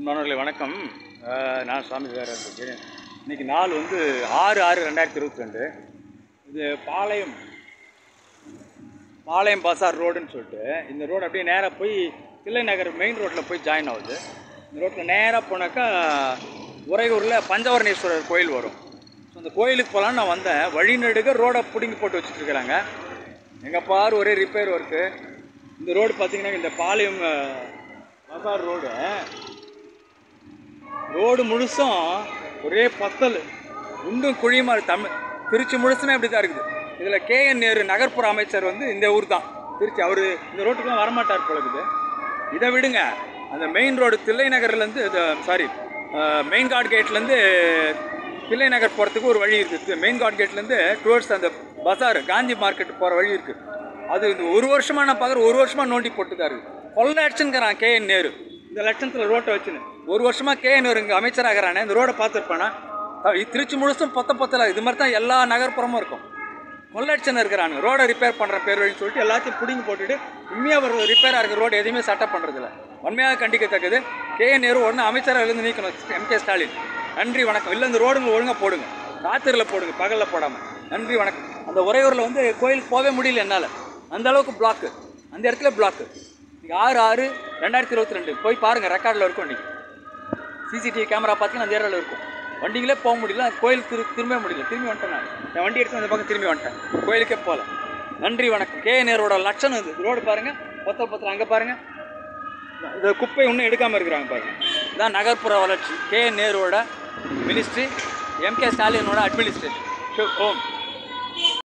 மாணவர்களே வணக்கம் அஹ், நான் சுவாமி வேறு இருக்கேன் இன்னைக்கு நாள் வந்து ஆறு ஆறு ரெண்டாயிரத்தி இருபத்தி ரெண்டு இது பாளையம் பாளையம் பசார் ரோடுன்னு சொல்லிட்டு இந்த ரோடு அப்படியே நேராக போய் தில்லை நகர் மெயின் ரோட்டில் போய் ஜாயின் ஆகுது இந்த ரோட்டில் நேராக போனாக்கா உறையூரில் பஞ்சவர்ணேஸ்வரர் கோயில் வரும் ஸோ அந்த கோயிலுக்கு போகலான்னு நான் வந்தேன் வழிநடுக ரோடை பிடுங்கி போட்டு வச்சுட்டு இருக்கிறாங்க எங்கே பாரு ஒரே ரிப்பேர் ஒர்க்கு இந்த ரோடு பார்த்தீங்கன்னா இந்த பாளையம் அஹ், பசார் ரோடு ரோடு முழுசும் ஒரே பத்தல் உண்டும் குழியுமா இருக்கு தமிழ் திருச்சி முழுசுமே அப்படி தான் இருக்குது இதில் கேஎன் நேரு நகர்ப்புற அமைச்சர் வந்து இந்த ஊர் தான் திருச்சி அவர் இந்த ரோட்டுக்குலாம் வரமாட்டார் போல இருக்குது இதை விடுங்க அந்த மெயின் ரோடு தில்லை நகர்லேருந்து சாரி மெயின் காட் கேட்லேருந்து தில்லை நகர் போகிறதுக்கு ஒரு வழி இருக்குது மெயின் காட் கேட்லேருந்து டுவர்ட்ஸ் அந்த பசார் காந்தி மார்க்கெட் போகிற வழி இருக்குது அது இந்த ஒரு வருஷமாக நான் பார்க்குற ஒரு வருஷமாக நோண்டி போட்டு தான் இருக்குது கொள்ள அடிச்சுங்கிறான் கேஎன் நேரு இந்த லட்சத்தில் ரோட்டை வச்சுன்னு ஒரு வருஷமாக கேஎன் நேரு இங்கே அமைச்சராகிறானே இந்த ரோடை பார்த்துருப்பானா திருச்சி முழுசும் பொத்த பொத்தல இது மாதிரி தான் எல்லா நகர்ப்புறமும் இருக்கும் கொள்ளடிச்சன் இருக்கிறாங்க ரோடை ரிப்பேர் பண்ணுற பேர் வழின்னு சொல்லிட்டு எல்லாத்தையும் பிடிங்கி போட்டுட்டு உண்மையாக ஒரு ரிப்பேராக இருக்கிற ரோடு எதுவுமே சட்டப் பண்ணுறதில்ல உண்மையாக கண்டிக்கத்தக்கது கே நேரு உடனே அமைச்சராக இருந்து நீக்கணும் எம் கே ஸ்டாலின் நன்றி வணக்கம் இல்லை இந்த ரோடுங்க ஒழுங்காக போடுங்க ராத்திரியில் போடுங்க பகலில் போடாமல் நன்றி வணக்கம் அந்த உறையூரில் வந்து கோயிலுக்கு போகவே முடியல என்னால் அந்த அளவுக்கு பிளாக்கு அந்த இடத்துல பிளாக்கு இன்னைக்கு ஆறு ஆறு ரெண்டாயிரத்தி இருபத்தி ரெண்டு போய் பாருங்கள் ரெக்கார்டில் இருக்கும் இன்றைக்கி சிசிடிவி கேமரா பார்த்தீங்கன்னா அந்த ஏரியாவில் இருக்கும் வண்டிகளே போக முடியல கோயில் திரு திரும்ப முடியல திரும்பி வந்துட்டேன் நான் என் வண்டி எடுத்து அந்த பக்கம் திரும்பி வந்துட்டேன் கோயிலுக்கே போகல நன்றி வணக்கம் கே நேரோட லட்சணம் இது ரோடு பாருங்கள் பொத்தல் பொத்தல் அங்கே பாருங்கள் இந்த குப்பை இன்னும் எடுக்காமல் இருக்கிறாங்க பாருங்கள் இதான் நகர்ப்புற வளர்ச்சி கே நேருவோட மினிஸ்ட்ரி எம் கே ஸ்டாலினோட அட்மினிஸ்ட்ரேஷன் ஓம்